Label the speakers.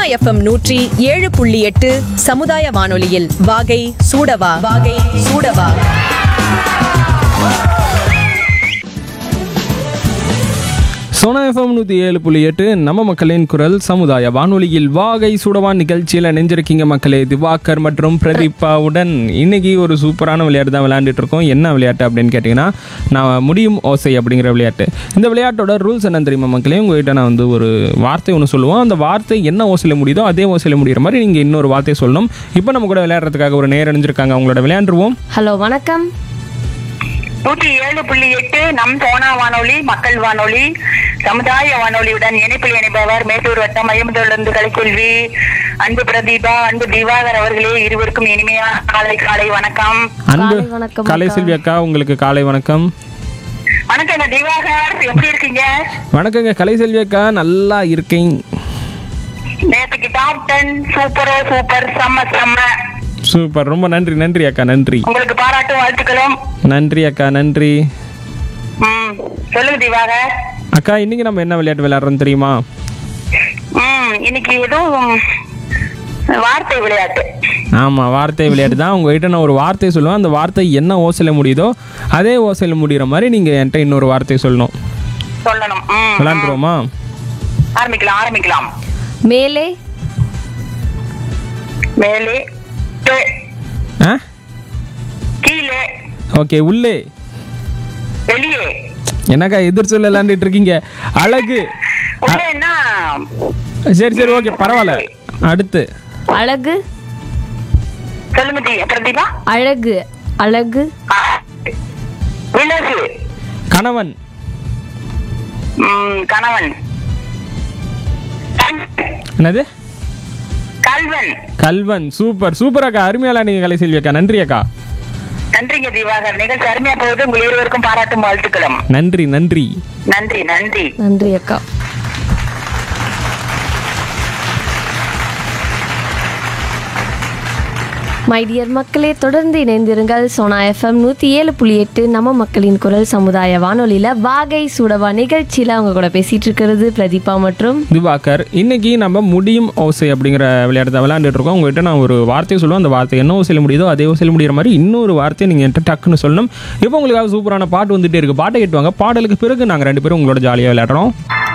Speaker 1: FM நூற்றி ஏழு புள்ளி எட்டு சமுதாய வானொலியில் வாகை சூடவா வாகை சூடவா
Speaker 2: சோனா எஃப்எம் நூற்றி ஏழு புள்ளி எட்டு நம்ம மக்களின் குரல் சமுதாய வானொலியில் வாகை சுடவான் நிகழ்ச்சியில் நெஞ்சிருக்கீங்க மக்களே திவாகர் மற்றும் பிரதீபாவுடன் இன்னைக்கு ஒரு சூப்பரான விளையாட்டு தான் விளையாண்டுட்டு இருக்கோம் என்ன விளையாட்டு அப்படின்னு கேட்டிங்கன்னா நான் முடியும் ஓசை அப்படிங்கிற விளையாட்டு இந்த விளையாட்டோட ரூல்ஸ் என்ன தெரியுமா மக்களே உங்ககிட்ட நான் வந்து ஒரு வார்த்தை ஒன்று சொல்லுவோம் அந்த வார்த்தை என்ன ஓசையில் முடியுதோ அதே ஓசையில் முடிகிற மாதிரி நீங்கள் இன்னொரு வார்த்தை சொல்லணும் இப்போ நம்ம கூட விளையாடுறதுக்காக ஒரு நேரம் அணிஞ்சிருக்காங்க அவங்களோட விளையாண்டுருவோம்
Speaker 3: ஹலோ வணக்கம்
Speaker 4: நூற்றி ஏழு புள்ளி எட்டு நம் சோனா வானொலி மக்கள் வானொலி சமுதாய வானொலியுடன் இணைப்பில் இணைப்பவர் மேட்டூர் வட்டம் ஐம்பதிலிருந்து கலைக்கொல்வி அன்பு பிரதீபா அன்பு திவாகர் அவர்களே இருவருக்கும் இனிமையான காலை காலை வணக்கம்
Speaker 2: அன்பு
Speaker 3: காலை வணக்கம்
Speaker 2: கலை
Speaker 3: அக்கா.
Speaker 2: செல்வி அக்கா உங்களுக்கு காலை வணக்கம்
Speaker 4: வணக்கங்க திவாகர் எப்படி இருக்கீங்க
Speaker 2: வணக்கங்க கலை செல்வி அக்கா நல்லா இருக்கேன்
Speaker 4: நேற்றுக்கு டாப் டென் சூப்பரோ சூப்பர் செம்ம செம்ம
Speaker 2: சூப்பர் ரொம்ப நன்றி நன்றி அக்கா நன்றி
Speaker 4: உங்களுக்கு பாராட்டும் வாழ்த்துக்களும்
Speaker 2: நன்றி அக்கா நன்றி
Speaker 4: ம் சொல்லுங்க திவாகர்
Speaker 2: அக்கா இன்னைக்கு நம்ம என்ன விளையாட்டு விளையாடுறோம் தெரியுமா
Speaker 4: ம் இன்னைக்கு எதுவும் வார்த்தை விளையாட்டு
Speaker 2: ஆமாம் வார்த்தை விளையாட்டு தான் உங்ககிட்ட நான் ஒரு வார்த்தை சொல்லுவேன் அந்த வார்த்தை என்ன ஓசையில் முடியுதோ அதே ஓசையில் முடிகிற மாதிரி நீங்கள் என்கிட்ட இன்னொரு வார்த்தை சொல்லணும்
Speaker 4: சொல்லணும் ம்
Speaker 2: விளையாண்டுருவோமா
Speaker 4: ஆரம்பிக்கலாம் ஆரம்பிக்கலாம்
Speaker 3: மேலே
Speaker 4: மேலே கீழே,
Speaker 2: ஆ
Speaker 4: கீழே
Speaker 2: ஓகே உள்ளே
Speaker 4: வெளியே
Speaker 2: என்னக்கா எதிர் சொல்ல விளையாண்டுட்டு இருக்கீங்க அழகு
Speaker 4: உள்ளேன்னா
Speaker 2: சரி சரி ஓகே பரவாயில்ல அடுத்து
Speaker 3: அழகு
Speaker 4: சொல்லுங்க தி பிரதீபா
Speaker 3: அழகு அழகு
Speaker 4: ஆ, விலகு
Speaker 2: கணவன்
Speaker 4: ம், கணவன்
Speaker 2: என்னது
Speaker 4: கல்வன்
Speaker 2: கல்வன் சூப்பர் சூப்பர் அக்கா அருமையால நீங்கள் கலை செல்வி அக்கா நன்றி அக்கா
Speaker 4: நன்றிங்க திவாகர் நிகழ்ச்சி அருமையா போகுது உங்கள் இருவருக்கும் பாராட்டும் வாழ்த்துக்களும்
Speaker 2: நன்றி நன்றி
Speaker 4: நன்றி நன்றி
Speaker 3: நன்றி அக்கா மை டியர் மக்களே தொடர்ந்து இணைந்திருங்கள் சோனா எஃப்எம் நூற்றி ஏழு புள்ளி எட்டு நம்ம மக்களின் குரல் சமுதாய வானொலியில் வாகை சூடவா நிகழ்ச்சியில் அவங்க கூட பேசிட்டு இருக்கிறது பிரதீபா மற்றும்
Speaker 2: திவாகர் இன்னைக்கு நம்ம முடியும் ஓசை அப்படிங்கிற விளையாட்டு தான் விளையாண்டுட்டு இருக்கோம் உங்ககிட்ட நான் ஒரு வார்த்தை சொல்லுவேன் அந்த வார்த்தை என்ன ஓசையில் முடியுதோ அதே ஓசையில் முடிகிற மாதிரி இன்னொரு வார்த்தையை நீங்கள் என்கிட்ட டக்குன்னு சொல்லணும் இப்போ உங்களுக்காக சூப்பரான பாட்டு வந்துட்டே இருக்கு பாட்டை கேட்டுவாங்க பாடலுக்கு பிறகு நாங்கள் ரெண்டு பேரும் உங்களோட ஜாலியாக விளையாடுறோம்